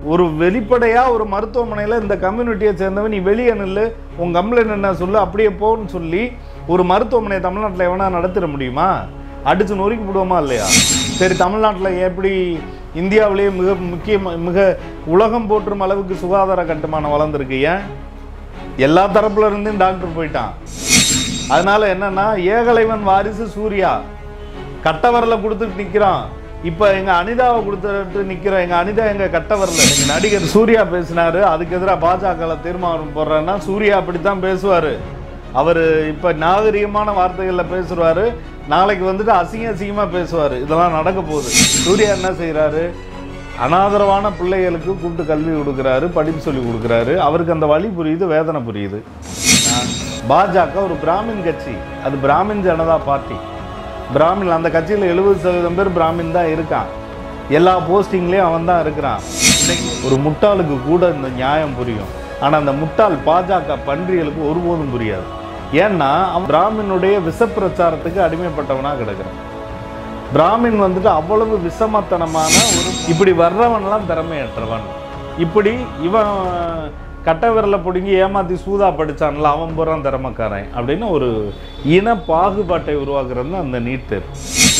ஒரு வெளிப்படையாக ஒரு மருத்துவமனையில் இந்த கம்யூனிட்டியை சேர்ந்தவன் நீ வெளியே நில்லு உன் கம்ப்ளைண்ட் என்ன சொல்லு அப்படியே போன்னு சொல்லி ஒரு மருத்துவமனையை தமிழ்நாட்டில் எவனா நடத்திட முடியுமா அடிச்சு நொறுக்கி விடுவோமா இல்லையா சரி தமிழ்நாட்டில் எப்படி இந்தியாவிலேயே மிக முக்கிய மிக உலகம் போற்றும் அளவுக்கு சுகாதார கட்டுமானம் வளர்ந்துருக்கு ஏன் எல்லா தரப்புல இருந்தும் டாக்டர் போயிட்டான் அதனால என்னன்னா ஏகலைவன் வாரிசு சூர்யா கட்டவரல கொடுத்துட்டு நிக்கிறான் இப்ப எங்க அனிதாவை கொடுத்துட்டு நிக்கிறோம் எங்க அனிதா எங்க கட்டவரல எங்க நடிகர் சூர்யா பேசினாரு அதுக்கு எதிராக பாஜக தீர்மானம் போடுறேன்னா சூர்யா அப்படித்தான் பேசுவாரு அவர் இப்ப நாகரிகமான வார்த்தைகள்ல பேசுவாரு நாளைக்கு வந்துட்டு அசிங்க அசிங்கமா பேசுவாரு இதெல்லாம் நடக்க போகுது சூர்யா என்ன செய்றாரு அனாதரவான பிள்ளைகளுக்கு கூப்பிட்டு கல்வி கொடுக்குறாரு படிப்பு சொல்லி கொடுக்குறாரு அவருக்கு அந்த வழி புரியுது வேதனை புரியுது பாஜக ஒரு பிராமின் கட்சி அது பிராமின் ஜனதா பார்ட்டி பிராமின் அந்த கட்சியில் எழுபது சதவீதம் பேர் பிராமின் தான் இருக்கான் எல்லா போஸ்டிங்லேயும் அவன் தான் இருக்கிறான் இன்னைக்கு ஒரு முட்டாளுக்கு கூட இந்த நியாயம் புரியும் ஆனால் அந்த முட்டாள் பாஜக பன்றிகளுக்கு ஒருபோதும் புரியாது ஏன்னா அவன் பிராமினுடைய விஷப்பிரச்சாரத்துக்கு அடிமைப்பட்டவனா கிடக்குறான் பிராமின் வந்துட்டு அவ்வளவு விஷமத்தனமான ஒரு இப்படி வர்றவன்லாம் திறமையற்றவன் இப்படி இவன் கட்ட விரலை பிடுங்கி ஏமாத்தி சூதா படிச்சான்ல அவன் பூரா திறமைக்காரன் அப்படின்னு ஒரு இன பாகுபாட்டை உருவாக்குறது தான் அந்த நீட் தேர்வு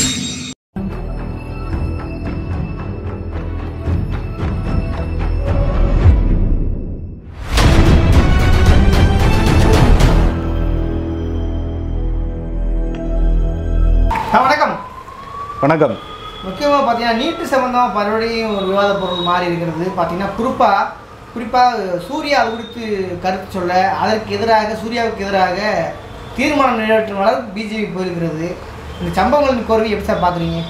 ஆ, வணக்கம் வணக்கம் முக்கியமாக பார்த்தீங்கன்னா நீட்டு சம்பந்தமாக மறுபடியும் ஒரு விவாத பொருள் மாறி இருக்கிறது பார்த்தீங்கன்னா குறிப்பாக குறிப்பாக சூர்யா அது குறித்து கருத்து சொல்ல அதற்கு எதிராக சூர்யாவுக்கு எதிராக தீர்மானம் நிறைவேற்றும் அளவுக்கு பிஜேபி போயிருக்கிறது இந்த சம்பவங்களின் கோர்வை எப்படி சார் பார்க்குறீங்க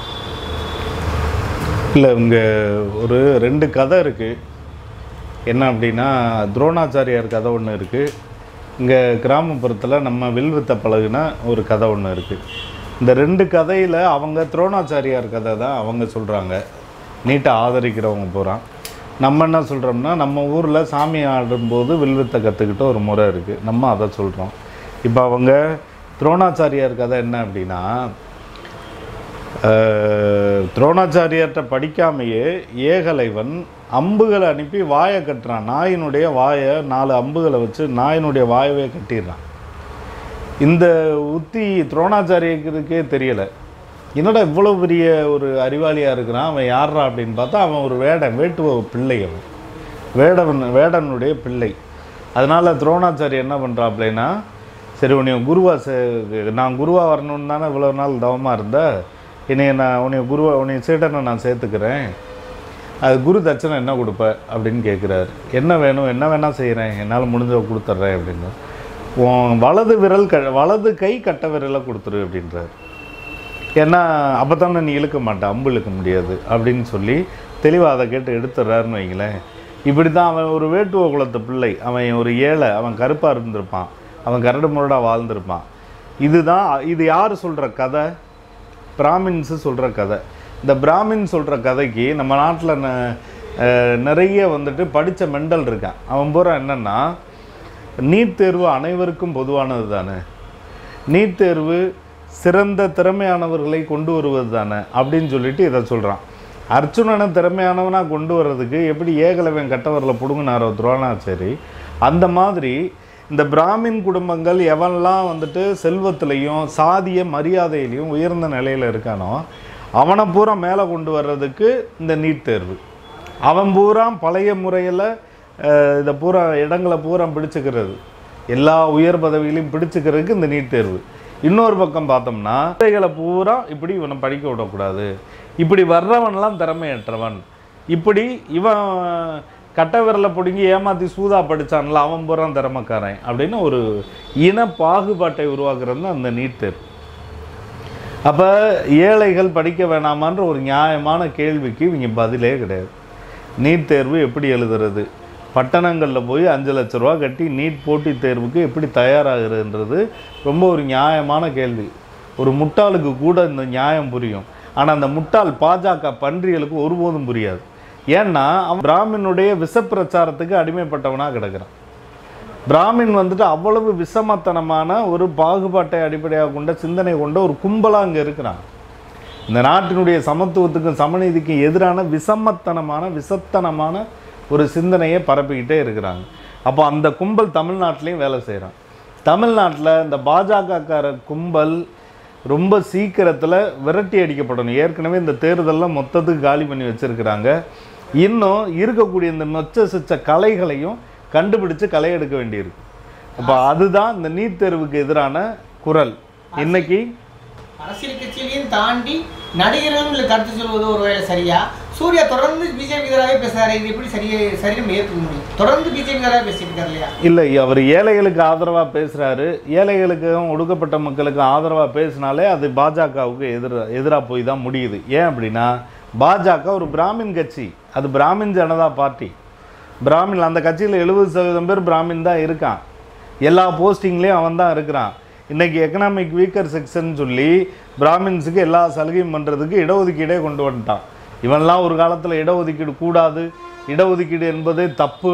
இல்லை இங்கே ஒரு ரெண்டு கதை இருக்குது என்ன அப்படின்னா துரோணாச்சாரியார் கதை ஒன்று இருக்குது இங்கே கிராமப்புறத்தில் நம்ம வில்வித்த பழகுன ஒரு கதை ஒன்று இருக்குது இந்த ரெண்டு கதையில் அவங்க துரோணாச்சாரியார் கதை தான் அவங்க சொல்கிறாங்க நீட்டை ஆதரிக்கிறவங்க போகிறான் நம்ம என்ன சொல்கிறோம்னா நம்ம ஊரில் சாமி ஆடும்போது வில்வித்தை கற்றுக்கிட்ட ஒரு முறை இருக்குது நம்ம அதை சொல்கிறோம் இப்போ அவங்க துரோணாச்சாரியார் கதை என்ன அப்படின்னா அஹ், துரோணாச்சாரியார்கிட்ட படிக்காமையே ஏகலைவன் அம்புகளை அனுப்பி வாயை கட்டுறான் நாயினுடைய வாயை நாலு அம்புகளை வச்சு நாயினுடைய வாயவே கட்டிடுறான் இந்த உத்தி துரோணாச்சாரியருக்கே தெரியலை என்னடா இவ்வளோ பெரிய ஒரு அறிவாளியாக இருக்கிறான் அவன் யார்ரா அப்படின்னு பார்த்தா அவன் ஒரு வேடன் வேட்டுவ பிள்ளை அவன் வேடவன் வேடனுடைய பிள்ளை அதனால் துரோணாச்சாரி என்ன பண்ணுறாப்லைன்னா சரி உன்னை குருவா சே நான் குருவா வரணும்னு தானே இவ்வளோ நாள் தவமாக இருந்த என்னைய நான் உன்னை குருவா உன்னை சீட்டனை நான் சேர்த்துக்கிறேன் அது குரு தட்சணை என்ன கொடுப்ப அப்படின்னு கேட்குறாரு என்ன வேணும் என்ன வேணால் செய்கிறேன் என்னால் முடிஞ்ச கொடுத்துட்றேன் அப்படின்னு உன் வலது விரல் க வலது கை கட்ட விரலை கொடுத்துரு அப்படின்றாரு ஏன்னா அப்போ தானே நீ இழுக்க மாட்ட அம்பு இழுக்க முடியாது அப்படின்னு சொல்லி தெளிவாக அதை கேட்டு எடுத்துடுறாருன்னு வைங்களேன் இப்படி தான் அவன் ஒரு வேட்டுவ குலத்து பிள்ளை அவன் ஒரு ஏழை அவன் கருப்பாக இருந்திருப்பான் அவன் கரடு முரடாக வாழ்ந்திருப்பான் இதுதான் இது யார் சொல்கிற கதை பிராமின்ஸு சொல்கிற கதை இந்த பிராமின் சொல்கிற கதைக்கு நம்ம நாட்டில் நிறைய வந்துட்டு படித்த மெண்டல் இருக்கான் அவன் பூரா என்னென்னா நீட் தேர்வு அனைவருக்கும் பொதுவானது தானே நீட் தேர்வு சிறந்த திறமையானவர்களை கொண்டு வருவது தானே அப்படின்னு சொல்லிட்டு இதை சொல்கிறான் அர்ச்சுனனை திறமையானவனாக கொண்டு வர்றதுக்கு எப்படி ஏகலவன் கட்டவரில் பிடுங்கினாரோ துரோணாச்சாரி அந்த மாதிரி இந்த பிராமின் குடும்பங்கள் எவன்லாம் வந்துட்டு செல்வத்திலையும் சாதிய மரியாதையிலையும் உயர்ந்த நிலையில் இருக்கானோ அவனை பூரா மேலே கொண்டு வர்றதுக்கு இந்த நீட் தேர்வு அவன் பூரா பழைய முறையில் இதை பூரா இடங்களை பூரா பிடிச்சுக்கிறது எல்லா உயர் பதவிகளையும் பிடிச்சுக்கிறதுக்கு இந்த நீட் தேர்வு இன்னொரு பக்கம் பார்த்தோம்னா குழந்தைகளை பூரா இப்படி இவனை படிக்க விடக்கூடாது இப்படி வர்றவன்லாம் திறமையற்றவன் இப்படி இவன் கட்ட விரலை பிடுங்கி ஏமாத்தி சூதா படிச்சான்ல அவன் பூரா திறமைக்காரன் அப்படின்னு ஒரு இன பாகுபாட்டை உருவாக்குறது தான் அந்த நீட் தேர்வு அப்போ ஏழைகள் படிக்க வேணாமான்ற ஒரு நியாயமான கேள்விக்கு இவங்க பதிலே கிடையாது நீட் தேர்வு எப்படி எழுதுறது பட்டணங்களில் போய் அஞ்சு லட்ச ரூபா கட்டி நீட் போட்டித் தேர்வுக்கு எப்படி தயாராகிறதுன்றது ரொம்ப ஒரு நியாயமான கேள்வி ஒரு முட்டாளுக்கு கூட இந்த நியாயம் புரியும் ஆனால் அந்த முட்டாள் பாஜக பன்றிகளுக்கு ஒருபோதும் புரியாது ஏன்னா அவன் பிராமினுடைய விஷப்பிரச்சாரத்துக்கு அடிமைப்பட்டவனாக கிடக்கிறான் பிராமின் வந்துட்டு அவ்வளவு விஷமத்தனமான ஒரு பாகுபாட்டை அடிப்படையாக கொண்ட சிந்தனை கொண்ட ஒரு கும்பலாக அங்கே இருக்கிறான் இந்த நாட்டினுடைய சமத்துவத்துக்கும் சமநீதிக்கும் எதிரான விஷமத்தனமான விசத்தனமான ஒரு சிந்தனையை பரப்பிக்கிட்டே இருக்கிறாங்க அப்போ அந்த கும்பல் தமிழ்நாட்டிலையும் வேலை செய்கிறான் தமிழ்நாட்டில் இந்த பாஜகக்கார கும்பல் ரொம்ப சீக்கிரத்தில் விரட்டி அடிக்கப்படணும் ஏற்கனவே இந்த தேர்தலில் மொத்தத்துக்கு காலி பண்ணி வச்சுருக்கிறாங்க இன்னும் இருக்கக்கூடிய இந்த நொச்ச சிச்ச கலைகளையும் கண்டுபிடிச்சு களை எடுக்க வேண்டியிருக்கு அப்போ அதுதான் இந்த நீட் தேர்வுக்கு எதிரான குரல் இன்னைக்கு அரசியல் கட்சியிலையும் தாண்டி நடிகர்களும் இதுல கருத்து சொல்வது ஒருவேளை சரியா சூர்யா தொடர்ந்து பிஜேபி எதிராகவே பேசுறாரு இது எப்படி சரியே சரி நம்ம ஏற்றுக்க முடியும் தொடர்ந்து பிஜேபி எதிராக பேசிட்டு இருக்காரு இல்லையா இல்லை அவர் ஏழைகளுக்கு ஆதரவாக பேசுகிறாரு ஏழைகளுக்கும் ஒடுக்கப்பட்ட மக்களுக்கும் ஆதரவாக பேசினாலே அது பாஜகவுக்கு எதிர எதிராக போய் தான் முடியுது ஏன் அப்படின்னா பாஜக ஒரு பிராமின் கட்சி அது பிராமின் ஜனதா பார்ட்டி பிராமின் அந்த கட்சியில் எழுபது சதவீதம் பேர் பிராமின் தான் இருக்கான் எல்லா போஸ்டிங்லேயும் அவன் தான் இருக்கிறான் இன்றைக்கி எக்கனாமிக் வீக்கர் செக்ஷன் சொல்லி பிராமின்ஸுக்கு எல்லா சலுகையும் பண்ணுறதுக்கு இடஒதுக்கீடே கொண்டு வந்துட்டான் இவன்லாம் ஒரு காலத்தில் இடஒதுக்கீடு கூடாது இடஒதுக்கீடு என்பதே தப்பு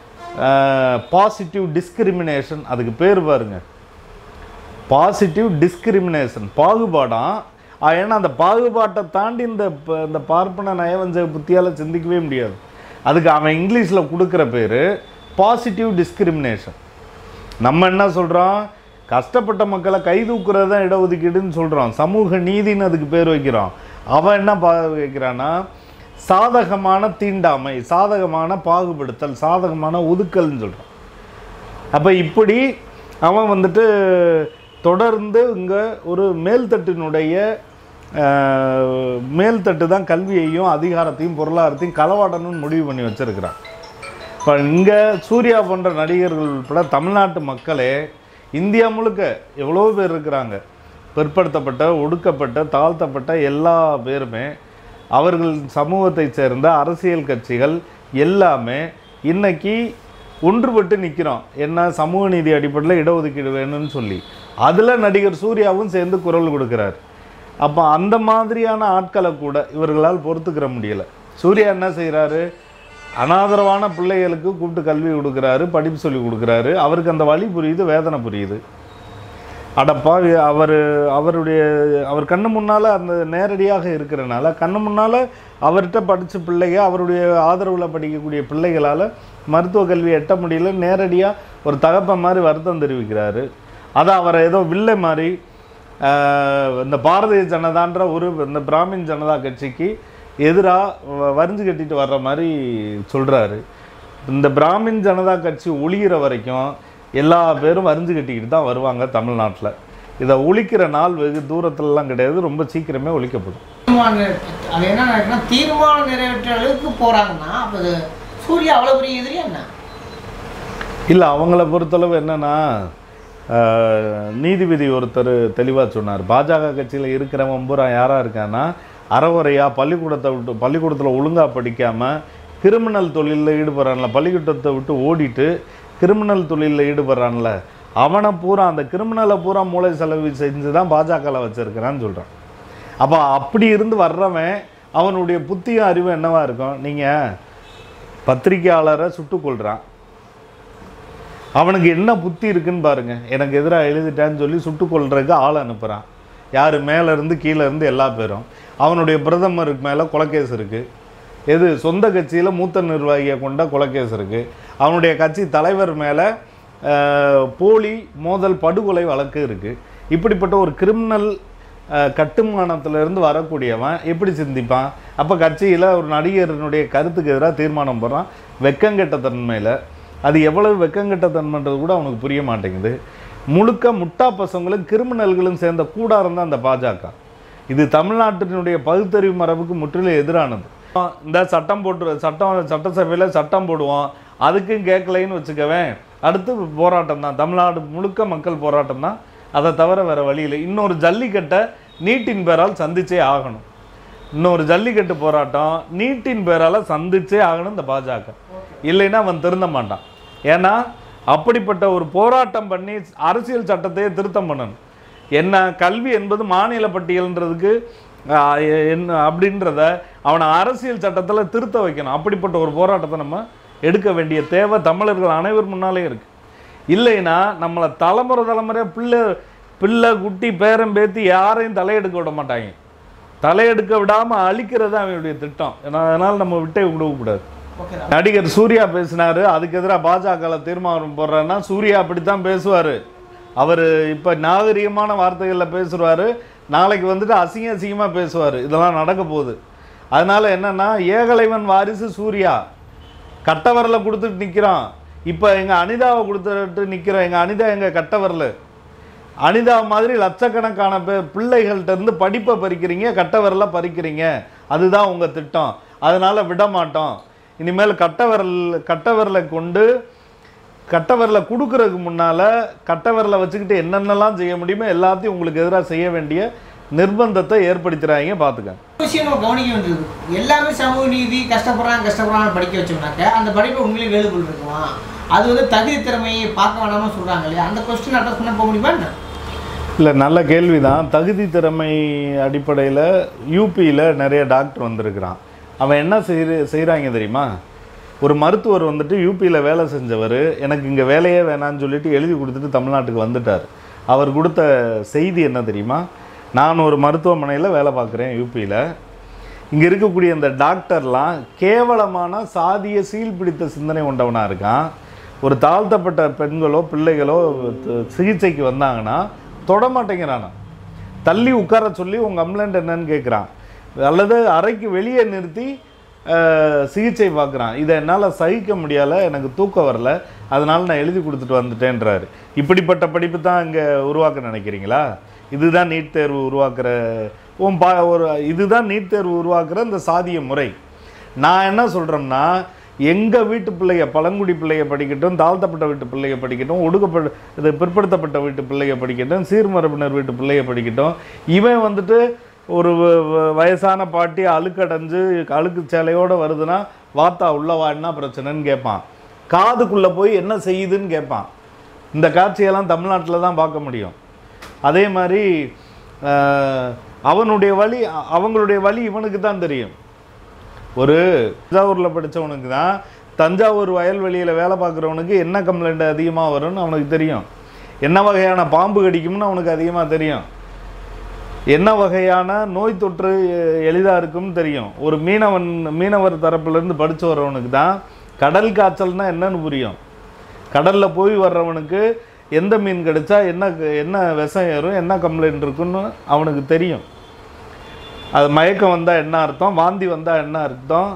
பாசிட்டிவ் டிஸ்கிரிமினேஷன் அதுக்கு பேர் பாருங்க பாசிட்டிவ் டிஸ்கிரிமினேஷன் பாகுபாடாம் ஆ, ஏன்னா அந்த பாகுபாட்டை தாண்டி இந்த ப- இந்த பார்ப்பன நயவஞ்ச புத்தியால் சிந்திக்கவே முடியாது அதுக்கு அவன் இங்கிலீஷில் கொடுக்குற பேர் பாசிட்டிவ் டிஸ்கிரிமினேஷன் நம்ம என்ன சொல்கிறோம் கஷ்டப்பட்ட மக்களை கை தூக்குறது தான் இடஒதுக்கீடுன்னு சொல்கிறோம் சமூக நீதின்னு அதுக்கு பேர் வைக்கிறோம் அவன் என்ன பா வைக்கிறான்னா சாதகமான தீண்டாமை சாதகமான பாகுபடுத்தல் சாதகமான ஒதுக்கல்னு சொல்கிறான் அப்போ இப்படி அவன் வந்துட்டு தொடர்ந்து இங்கே ஒரு மேல்தட்டினுடைய அஹ், மேல்தட்டு தான் கல்வியையும் அதிகாரத்தையும் பொருளாதாரத்தையும் களவாடணும்னு முடிவு பண்ணி வச்சிருக்கிறான் இப்போ இங்கே சூர்யா போன்ற நடிகர்கள் உட்பட தமிழ்நாட்டு மக்களே இந்தியா முழுக்க எவ்வளோ பேர் இருக்கிறாங்க பிற்படுத்தப்பட்ட ஒடுக்கப்பட்ட தாழ்த்தப்பட்ட எல்லா பேருமே அவர்கள் சமூகத்தை சேர்ந்த அரசியல் கட்சிகள் எல்லாமே இன்னைக்கு ஒன்றுபட்டு நிற்கிறோம் என்ன சமூக நீதி அடிப்படையில் இடஒதுக்கீடு வேணும்னு சொல்லி அதில் நடிகர் சூர்யாவும் சேர்ந்து குரல் கொடுக்குறாரு அப்போ அந்த மாதிரியான ஆட்களை கூட இவர்களால் பொறுத்துக்கிற முடியல சூர்யா என்ன செய்கிறாரு அனாதரவான பிள்ளைகளுக்கு கூப்பிட்டு கல்வி கொடுக்குறாரு படிப்பு சொல்லி கொடுக்குறாரு அவருக்கு அந்த வழி புரியுது வேதனை புரியுது அடப்பா அவர் அவருடைய அவர் கண்ணு முன்னால் அந்த நேரடியாக இருக்கிறனால கண்ணு முன்னால் அவர்கிட்ட படித்த பிள்ளைங்க அவருடைய ஆதரவில் படிக்கக்கூடிய பிள்ளைகளால் மருத்துவ கல்வி எட்ட முடியல நேரடியாக ஒரு தகப்பன் மாதிரி வருத்தம் தெரிவிக்கிறாரு அதை அவரை ஏதோ வில்லை மாதிரி ஆஹ், இந்த பாரதிய ஜனதான்ற ஒரு இந்த பிராமின் ஜனதா கட்சிக்கு எதிராக வரிஞ்சு கட்டிட்டு வர்ற மாதிரி சொல்கிறாரு இந்த பிராமின் ஜனதா கட்சி ஒழிகிற வரைக்கும் எல்லா பேரும் வரிஞ்சு கட்டிக்கிட்டு தான் வருவாங்க தமிழ்நாட்டில் இதை ஒழிக்கிற நாள் வெகு தூரத்துலலாம் கிடையாது ரொம்ப சீக்கிரமே ஒழிக்கப்படும் தீர்மானம் நிறைவே- அது என்ன நடக்குன்னா தீர்மானம் நிறைவேற்ற அளவுக்கு போறாங்கன்னா அப்போ அது சூர்யா அவ்வளோ பெரிய எதிரியா என்ன இல்லை அவங்கள பொறுத்தளவு என்னன்னா ஆஹ், நீதிபதி ஒருத்தர் தெளிவாக சொன்னார் பாஜக கட்சியில் இருக்கிறவன் பூரா யாராக இருக்கான்னா அறகுறையாக பள்ளிக்கூடத்தை விட்டு பள்ளிக்கூடத்தில் ஒழுங்காக படிக்காமல் கிரிமினல் தொழிலில் ஈடுபடுறான்ல பள்ளிக்கூடத்தை விட்டு ஓடிட்டு கிரிமினல் தொழிலில் ஈடுபடுறான்ல அவனை பூரா அந்த கிரிமினலை பூரா மூளை செலவு செஞ்சு தான் பாஜகவில் வச்சுருக்கிறான்னு சொல்கிறான் அப்போ அப்படி இருந்து வர்றவன் அவனுடைய புத்தியும் அறிவும் என்னவா இருக்கும் நீங்கள் பத்திரிக்கையாளரை சுட்டுக் கொள்றான் அவனுக்கு என்ன புத்தி இருக்குன்னு பாருங்க எனக்கு எதிராக எழுதிட்டான்னு சொல்லி சுட்டுக் கொல்றதுக்கு ஆள் அனுப்புகிறான் யார் மேலே இருந்து கீழே இருந்து எல்லா பேரும் அவனுடைய பிரதமருக்கு மேலே கொலைக்கேஸ் இருக்குது எது சொந்த கட்சியில் மூத்த நிர்வாகியை கொண்ட கொலைக்கேஸ் இருக்குது அவனுடைய கட்சி தலைவர் மேலே போலி மோதல் படுகொலை வழக்கு இருக்குது இப்படிப்பட்ட ஒரு கிரிமினல் கட்டுமானத்திலிருந்து வரக்கூடியவன் எப்படி சிந்திப்பான் அப்போ கட்சியில் ஒரு நடிகரினுடைய கருத்துக்கு எதிராக தீர்மானம் போடுறான் வெக்கங்கெட்ட தன்மையில் அது எவ்வளவு வெக்கங்கெட்ட தன்மைன்றது கூட அவனுக்கு புரிய மாட்டேங்குது முழுக்க முட்டா பசங்களும் கிரிமினல்களும் சேர்ந்த கூடாரம் தான் அந்த பாஜக இது தமிழ்நாட்டினுடைய பகுத்தறிவு மரபுக்கு முற்றிலும் எதிரானது இந்த சட்டம் போட்டு சட்டம் சட்டசபையில் சட்டம் போடுவோம் அதுக்கும் கேட்கலைன்னு வச்சுக்கவேன் அடுத்து போராட்டம் தான் தமிழ்நாடு முழுக்க மக்கள் போராட்டம் தான் அதை தவிர வேறு வழி இல்லை இன்னொரு ஜல்லிக்கட்டை நீட்டின் பேரால் சந்திச்சே ஆகணும் இன்னொரு ஜல்லிக்கட்டு போராட்டம் நீட்டின் பேரால் சந்திச்சே ஆகணும் இந்த பாஜக இல்லைன்னா அவன் திருந்த மாட்டான் ஏன்னா அப்படிப்பட்ட ஒரு போராட்டம் பண்ணி அரசியல் சட்டத்தையே திருத்தம் பண்ணணும் என்ன கல்வி என்பது மாநில பட்டியல்ன்றதுக்கு ஆஹ், எ- என்ன அப்படின்றத அவனை அரசியல் சட்டத்தில் திருத்த வைக்கணும் அப்படிப்பட்ட ஒரு போராட்டத்தை நம்ம எடுக்க வேண்டிய தேவை தமிழர்கள் அனைவர் முன்னாலே இருக்கு இல்லைன்னா நம்மளை தலைமுறை தலைமுறை பிள்ளை பிள்ளை குட்டி பேரன் பேத்தி யாரையும் தலையெடுக்க விட மாட்டாங்க தலையெடுக்க விடாமல் அழிக்கிறது தான் அவனுடைய திட்டம் ஏன்னா அதனால் நம்ம விட்டே விடக்கூடாது ஓகே நடிகர் சூர்யா பேசினாரு அதுக்கு எதிராக பாஜக தீர்மானம் போடுறேன்னா சூர்யா அப்படித்தான் பேசுவார் அவர் இப்போ நாகரிகமான வார்த்தைகளில் பேசுவார் நாளைக்கு வந்துட்டு அசிங்க அசிங்கமாக பேசுவார் இதெல்லாம் நடக்க போகுது அதனால என்னன்னா ஏகலைவன் வாரிசு சூர்யா கட்டவரல கொடுத்துட்டு நிற்கிறான் இப்போ எங்கள் அனிதாவை கொடுத்துட்டு நிற்கிறோம் எங்கள் அனிதா எங்கள் கட்டவரல் அனிதா மாதிரி லட்சக்கணக்கான பே பிள்ளைகள்கிட்ட இருந்து படிப்பை பறிக்கிறீங்க கட்டவரல பறிக்கிறீங்க அதுதான் உங்கள் திட்டம் அதனால் விட மாட்டோம் இனிமேல் கட்டவரல் கட்டவரலை கொண்டு கட்டவரலை கொடுக்கறதுக்கு முன்னால் கட்டவரலை வச்சுக்கிட்டு என்னென்னலாம் செய்ய முடியுமோ எல்லாத்தையும் உங்களுக்கு எதிராக செய்ய வேண்டிய நிர்பந்தத்தை ஏற்படுத்துகிறாங்க பார்த்துக்க விஷயம் நம்ம கவனிக்க வேண்டியது எல்லாமே சமூக நீதி கஷ்டப்படுறாங்க கஷ்டப்படுறாங்க படிக்க வச்சோம்னாக்க அந்த படிப்பை உண்மையிலே வேலுபுல் இருக்குமா அது வந்து தகுதி திறமையை பார்க்க வேணாம்னு சொல்றாங்க இல்லையா அந்த கொஸ்டின் அட்ரஸ் பண்ண போக முடியுமா என்ன இல்லை நல்ல கேள்வி தான் தகுதி திறமை அடிப்படையில் யூபியில் நிறைய டாக்டர் வந்திருக்கிறான் அவன் என்ன செய்ய செய்கிறாங்க தெரியுமா ஒரு மருத்துவர் வந்துட்டு யூபியில் வேலை செஞ்சவர் எனக்கு இங்கே வேலையே வேணான்னு சொல்லிட்டு எழுதி கொடுத்துட்டு தமிழ்நாட்டுக்கு வந்துட்டார் அவர் கொடுத்த செய்தி என்ன தெரியுமா நான் ஒரு மருத்துவமனையில் வேலை பார்க்குறேன் யூபியில் இங்கே இருக்கக்கூடிய இந்த டாக்டர்லாம் கேவலமான சாதிய சீல் பிடித்த சிந்தனை கொண்டவனாக இருக்கான் ஒரு தாழ்த்தப்பட்ட பெண்களோ பிள்ளைகளோ த- சிகிச்சைக்கு வந்தாங்கன்னா தொட மாட்டேங்கிறானா தள்ளி உட்கார சொல்லி உங்கள் கம்ப்ளைண்ட் என்னன்னு கேட்குறான் அல்லது அறைக்கு வெளியே நிறுத்தி அஹ், சிகிச்சை பார்க்குறான் இதை என்னால் சகிக்க முடியலை எனக்கு தூக்கம் வரல அதனால் நான் எழுதி கொடுத்துட்டு வந்துட்டேன்றாரு இப்படிப்பட்ட படிப்பு தான் இங்கே உருவாக்க நினைக்கிறீங்களா இதுதான் நீட் தேர்வு உருவாக்குற உன் பா ஒரு இதுதான் நீட் தேர்வு உருவாக்குற இந்த சாதிய முறை நான் என்ன சொல்கிறேன்னா எங்கள் வீட்டு பிள்ளைய பழங்குடி பிள்ளைய படிக்கட்டும் தாழ்த்தப்பட்ட வீட்டு பிள்ளைய படிக்கட்டும் ஒடுக்கப்பட்ட இது பிற்படுத்தப்பட்ட வீட்டு பிள்ளைய படிக்கட்டும் சீர்மரபினர் வீட்டு பிள்ளைய படிக்கட்டும் இவன் வந்துட்டு ஒரு வ- வ- வயசான பாட்டி அழுக்கடைஞ்சு அழுக்கு சேலையோடு வருதுன்னா வாத்தா உள்ளவா என்ன பிரச்சனைன்னு கேட்பான் காதுக்குள்ளே போய் என்ன செய்யுதுன்னு கேட்பான் இந்த காட்சியெல்லாம் தமிழ்நாட்டில் தான் பார்க்க முடியும் அதே மாதிரி அஹ், அவனுடைய வழி அ- அவங்களுடைய வழி இவனுக்கு தான் தெரியும் ஒரு தஞ்சாவூரில் படித்தவனுக்கு தான் தஞ்சாவூர் வயல்வெளியில் வேலை பார்க்குறவனுக்கு என்ன கம்ப்ளைண்ட் அதிகமாக வரும்னு அவனுக்கு தெரியும் என்ன வகையான பாம்பு கடிக்கும்னு அவனுக்கு அதிகமாக தெரியும் என்ன வகையான நோய் தொற்று எளிதாக இருக்கும்னு தெரியும் ஒரு மீனவன் மீனவர் தரப்புலேருந்து படித்து வர்றவனுக்கு தான் கடல் காய்ச்சல்னா என்னன்னு புரியும் கடலில் போய் வர்றவனுக்கு எந்த மீன் கிடைச்சா என்ன என்ன விஷம் ஏறும் என்ன கம்ப்ளைண்ட் இருக்குன்னு அவனுக்கு தெரியும் அது மயக்கம் வந்தால் என்ன அர்த்தம் வாந்தி வந்தால் என்ன அர்த்தம்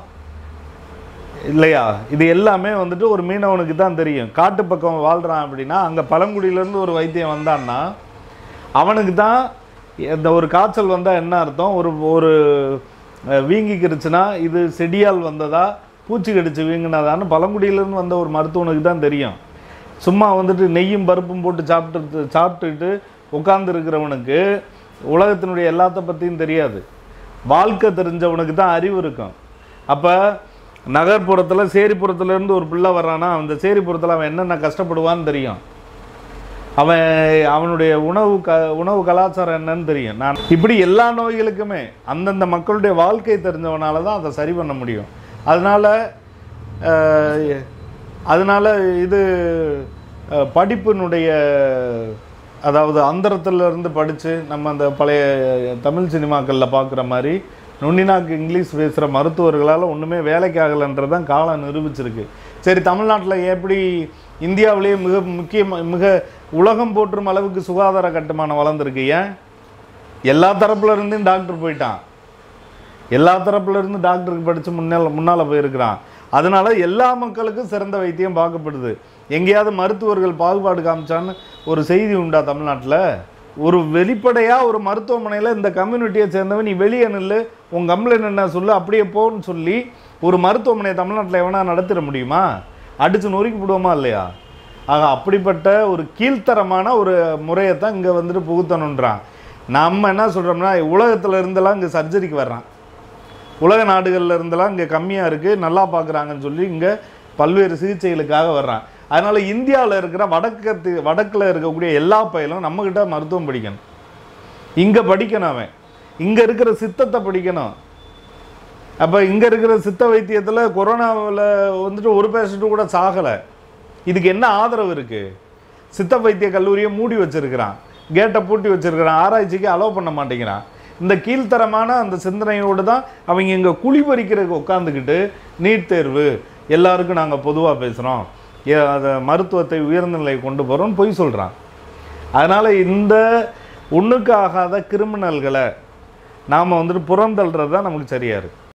இல்லையா இது எல்லாமே வந்துட்டு ஒரு மீனவனுக்கு தான் தெரியும் காட்டு பக்கம் வாழ்கிறான் அப்படின்னா அங்கே பழங்குடியிலேருந்து ஒரு வைத்தியம் வந்தான்னா அவனுக்கு தான் இந்த ஒரு காய்ச்சல் வந்தால் என்ன அர்த்தம் ஒரு ஒரு அஹ், வீங்கிக்கிருச்சுன்னா இது செடியால் வந்ததா பூச்சி கடிச்சு வீங்கினதான்னு பழங்குடியிலேருந்து வந்த ஒரு மருத்துவனுக்கு தான் தெரியும் சும்மா வந்துட்டு நெய்யும் பருப்பும் போட்டு சாப்பிட்டு சாப்பிட்டுட்டு உட்கார்ந்து இருக்கிறவனுக்கு உலகத்தினுடைய எல்லாத்த பற்றியும் தெரியாது வாழ்க்கை தெரிஞ்சவனுக்கு தான் அறிவு இருக்கும் அப்போ நகர்ப்புறத்தில் சேரிப்புறத்துலேருந்து ஒரு பிள்ளை வர்றானா அந்த சேரிப்புறத்தில் அவன் என்னென்ன கஷ்டப்படுவான்னு தெரியும் அவன் அவனுடைய உணவு க உணவு கலாச்சாரம் என்னன்னு தெரியும் நான் இப்படி எல்லா நோய்களுக்குமே அந்தந்த மக்களுடைய வாழ்க்கை தெரிஞ்சவனால தான் அதை சரி பண்ண முடியும் அதனால் அதனால் இது அஹ், படிப்பினுடைய அதாவது அந்தரத்துல இருந்து படித்து நம்ம அந்த பழைய தமிழ் சினிமாக்களில் பார்க்குற மாதிரி நுண்ணினாக்கு இங்கிலீஷ் பேசுகிற மருத்துவர்களால் ஒன்றுமே வேலைக்கு ஆகலைன்றதான் காலம் நிரூபிச்சிருக்கு சரி தமிழ்நாட்டில் எப்படி இந்தியாவிலேயே மிக முக்கிய மிக உலகம் போற்றும் அளவுக்கு சுகாதார கட்டுமானம் வளர்ந்துருக்கு ஏன் எல்லா தரப்புல இருந்தும் டாக்டர் போயிட்டான் எல்லா தரப்புல இருந்து டாக்டருக்கு படித்து முன்னால் முன்னால் போயிருக்கிறான் அதனால எல்லா மக்களுக்கும் சிறந்த வைத்தியம் பார்க்கப்படுது எங்கேயாவது மருத்துவர்கள் பாகுபாடு காமிச்சான்னு ஒரு செய்தி உண்டா தமிழ்நாட்டில் ஒரு வெளிப்படையாக ஒரு மருத்துவமனையில் இந்த கம்யூனிட்டியை சேர்ந்தவன் நீ வெளியே நில்லு உன் கம்ப்ளைண்ட் என்ன சொல்லு அப்படியே போன்னு சொல்லி ஒரு மருத்துவமனையை தமிழ்நாட்டில் எவனா நடத்திட முடியுமா அடித்து நொறுக்கி விடுவோமா இல்லையா ஆக அப்படிப்பட்ட ஒரு கீழ்த்தரமான ஒரு முறையை தான் இங்கே வந்துட்டு புகுத்தணுன்றான் நம்ம என்ன சொல்கிறோம்னா உலகத்தில் இருந்தெல்லாம் இங்கே சர்ஜரிக்கு வர்றான் உலக நாடுகள்ல இருந்தெல்லாம் இங்கே கம்மியாக இருக்குது நல்லா பார்க்குறாங்கன்னு சொல்லி இங்கே பல்வேறு சிகிச்சைகளுக்காக வர்றான் அதனால் இந்தியாவில் இருக்கிற வடக்கத்து வடக்கில் இருக்கக்கூடிய எல்லா பயிலும் நம்மக்கிட்ட மருத்துவம் படிக்கணும் இங்கே படிக்கணும் அவன் இங்கே இருக்கிற சித்தத்தை படிக்கணும் அப்போ இங்கே இருக்கிற சித்த வைத்தியத்தில் கொரோனாவில் வந்துட்டு ஒரு பேஷண்ட்டு கூட சாகலை இதுக்கு என்ன ஆதரவு இருக்குது சித்த வைத்திய கல்லூரியை மூடி வச்சிருக்கிறான் கேட்டை பூட்டி வச்சிருக்கிறான் ஆராய்ச்சிக்கு அலோவ் பண்ண மாட்டேங்கிறான் இந்த கீழ்த்தரமான அந்த சிந்தனையோடு தான் அவங்க இங்கே குழி பறிக்கிறதுக்கு உட்காந்துக்கிட்டு நீட் தேர்வு எல்லாருக்கும் நாங்கள் பொதுவாக பேசுகிறோம் அதை மருத்துவத்தை உயர்ந்த நிலை கொண்டு போகிறோம்னு பொய் சொல்கிறான் அதனால் இந்த ஒன்றுக்கு ஆகாத கிரிமினல்களை நாம் வந்துட்டு புறந்தள்ளுறது தான் நமக்கு சரியாக இருக்குது